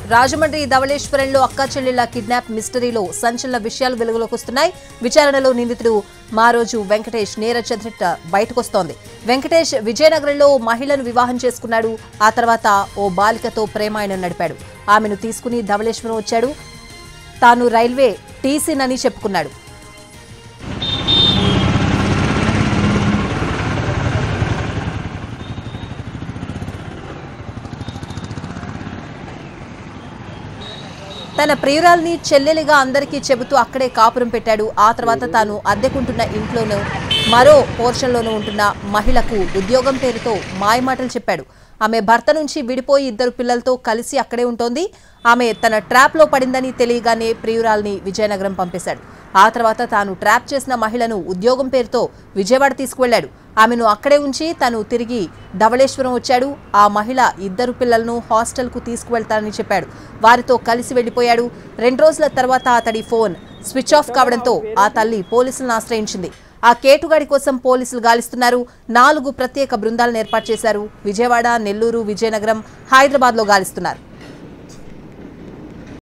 రాజమండ్రి ధవళేశ్వరంలో అక్కా చెల్లెళ్ల కిడ్నాప్ మిస్టరీలో సంచలన విషయాలు వెలుగులోకి వస్తున్నాయి విచారణలో నిందితుడు మారోజు వెంకటేష్ నేర చరిత్ర బయటకొస్తోంది వెంకటేష్ విజయనగరంలో ఓ మహిళను వివాహం చేసుకున్నాడు ఆ తర్వాత ఓ బాలికతో ప్రేమాయణం నడిపాడు ఆమెను తీసుకుని ధవళేశ్వరం వచ్చాడు తాను రైల్వే టీసీనని చెప్పుకున్నాడు తన ప్రియురాల్ని చెల్లెలిగా అందరికీ చెబుతూ అక్కడే కాపురం పెట్టాడు ఆ తర్వాత తాను అద్దెకుంటున్న ఇంట్లోనూ మరో పోర్షన్లోనూ ఉంటున్న మహిళకు ఉద్యోగం పేరుతో మాయమాటలు చెప్పాడు ఆమె భర్త నుంచి విడిపోయి ఇద్దరు పిల్లలతో కలిసి అక్కడే ఉంటోంది ఆమె తన ట్రాప్లో పడిందని తెలియగానే ప్రియురాల్ని విజయనగరం పంపేశాడు ఆ తర్వాత తాను ట్రాప్ చేసిన మహిళను ఉద్యోగం పేరుతో విజయవాడ తీసుకువెళ్లాడు ఆమెను అక్కడే ఉంచి తను తిరిగి ధవళేశ్వరం వచ్చాడు ఆ మహిళ ఇద్దరు పిల్లలను హాస్టల్కు తీసుకువెళ్తానని చెప్పాడు వారితో కలిసి వెళ్లిపోయాడు రెండు రోజుల తర్వాత అతడి ఫోన్ స్విచ్ ఆఫ్ కావడంతో ఆ తల్లి పోలీసులను ఆశ్రయించింది ఆ కేటుగాడి కోసం పోలీసులు గాలిస్తున్నారు నాలుగు ప్రత్యేక బృందాలను ఏర్పాటు చేశారు విజయవాడ నెల్లూరు విజయనగరం హైదరాబాద్లో గాలిస్తున్నారు